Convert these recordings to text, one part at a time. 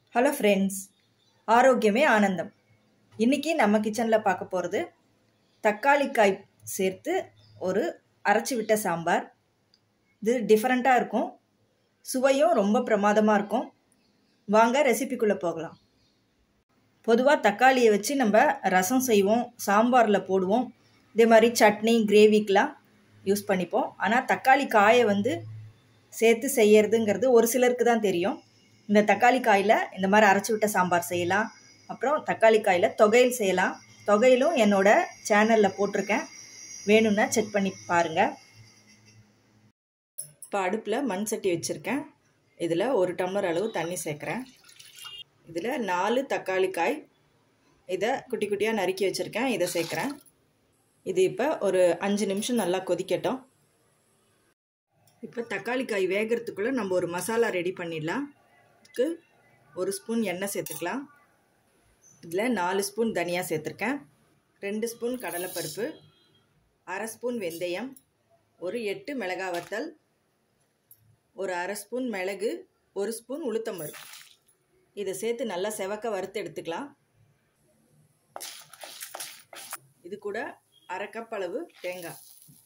hello friends ஆரோக்கியமே ஆனந்தம் இன்றைக்கி நம்ம கிச்சனில் பார்க்க போகிறது தக்காளி காய் சேர்த்து ஒரு அரைச்சி விட்ட சாம்பார் இது டிஃப்ரெண்ட்டாக இருக்கும் சுவையும் ரொம்ப பிரமாதமாக இருக்கும் வாங்க ரெசிபிக்குள்ளே போகலாம் பொதுவாக தக்காளியை வச்சு நம்ம ரசம் செய்வோம் சாம்பாரில் போடுவோம் இதே மாதிரி சட்னி கிரேவிக்கெலாம் யூஸ் பண்ணிப்போம் ஆனால் தக்காளி காயை வந்து சேர்த்து செய்யறதுங்கிறது ஒரு சிலருக்கு தான் தெரியும் இந்த தக்காளி காயில் இந்த மாதிரி அரைச்சி விட்ட சாம்பார் செய்யலாம் அப்புறம் தக்காளி காயில் தொகையில் செய்யலாம் தொகையிலும் என்னோட சேனலில் போட்டிருக்கேன் வேணும்னா செக் பண்ணி பாருங்கள் இப்போ அடுப்பில் மண் சட்டி வச்சுருக்கேன் இதில் ஒரு டம்ளர் அளவு தண்ணி சேர்க்குறேன் இதில் நாலு தக்காளி காய் இதை குட்டி குட்டியாக நறுக்கி வச்சுருக்கேன் இதை சேர்க்குறேன் இது இப்போ ஒரு அஞ்சு நிமிஷம் நல்லா கொதிக்கட்டும் இப்போ தக்காளி காய் வேகிறதுக்குள்ளே நம்ம ஒரு மசாலா ரெடி பண்ணிடலாம் இதுக்கு ஒரு ஸ்பூன் எண்ணெய் சேர்த்துக்கலாம் இதில் நாலு ஸ்பூன் தனியா சேர்த்துருக்கேன் ரெண்டு ஸ்பூன் கடலைப்பருப்பு அரை ஸ்பூன் வெந்தயம் ஒரு எட்டு மிளகாய் வத்தல் ஒரு அரை ஸ்பூன் மிளகு ஒரு ஸ்பூன் உளுத்தம்பருப்பு இதை சேர்த்து நல்லா செவக்க வறுத்து எடுத்துக்கலாம் இது கூட அரை கப் அளவு தேங்காய்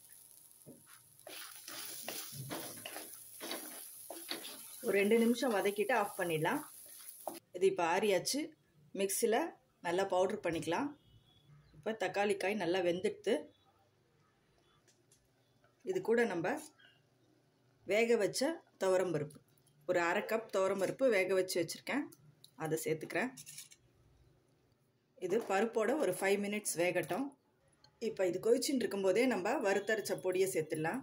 ஒரு ரெண்டு நிமிஷம் வதக்கிட்டு ஆஃப் பண்ணிடலாம் இது இப்போ ஆறியாச்சு மிக்சியில் நல்லா பவுட்ரு பண்ணிக்கலாம் இப்போ தக்காளி காய் நல்லா வெந்துடுத்து இது கூட நம்ம வேக வச்ச துவரம்பருப்பு ஒரு அரை கப் துவரம்பருப்பு வேக வச்சு வச்சுருக்கேன் அதை சேர்த்துக்கிறேன் இது பருப்போட ஒரு ஃபைவ் மினிட்ஸ் வேகட்டும் இப்போ இது கொதிச்சுட்டு இருக்கும்போதே நம்ம வறுத்தரைச்ச பொடியை சேர்த்துடலாம்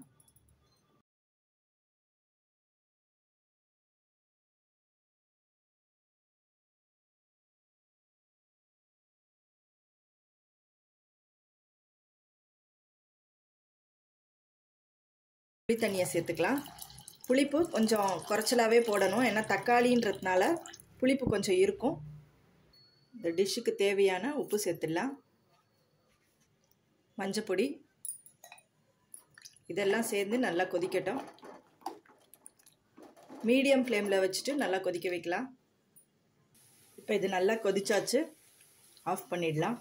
புளி தண்ணியை சேர்த்துக்கலாம் புளிப்பு கொஞ்சம் குறைச்சலாகவே போடணும் ஏன்னா தக்காளின்றதுனால புளிப்பு கொஞ்சம் இருக்கும் இந்த டிஷ்ஷுக்கு தேவையான உப்பு சேர்த்துடலாம் மஞ்சப்பொடி இதெல்லாம் சேர்ந்து நல்லா கொதிக்கட்டும் மீடியம் ஃப்ளேமில் வச்சுட்டு நல்லா கொதிக்க வைக்கலாம் இப்போ இது நல்லா கொதிச்சாச்சு ஆஃப் பண்ணிடலாம்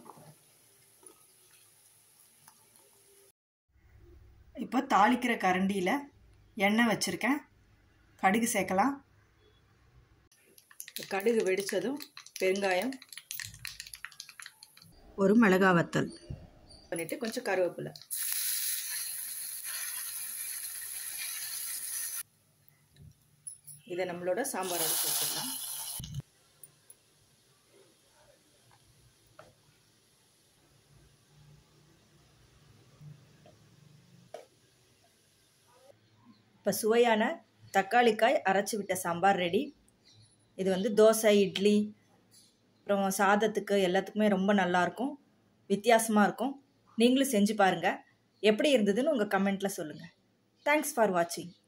இப்போ தாளிக்கிற கரண்டியில் எண்ணெய் வச்சுருக்கேன் கடுகு சேர்க்கலாம் கடுகு வெடித்ததும் பெருங்காயம் ஒரு மிளகா வத்தல் பண்ணிவிட்டு கொஞ்சம் கருவேப்பிலை இதை நம்மளோட சாம்பாரோட சேர்த்துக்கலாம் இப்போ சுவையான தக்காளிக்காய் அரைச்சி விட்ட சாம்பார் ரெடி இது வந்து தோசை இட்லி அப்புறம் சாதத்துக்கு எல்லாத்துக்குமே ரொம்ப நல்லாயிருக்கும் வித்தியாசமாக இருக்கும் நீங்களும் செஞ்சு பாருங்கள் எப்படி இருந்ததுன்னு உங்கள் கமெண்ட்டில் சொல்லுங்கள் தேங்க்ஸ் ஃபார் வாட்சிங்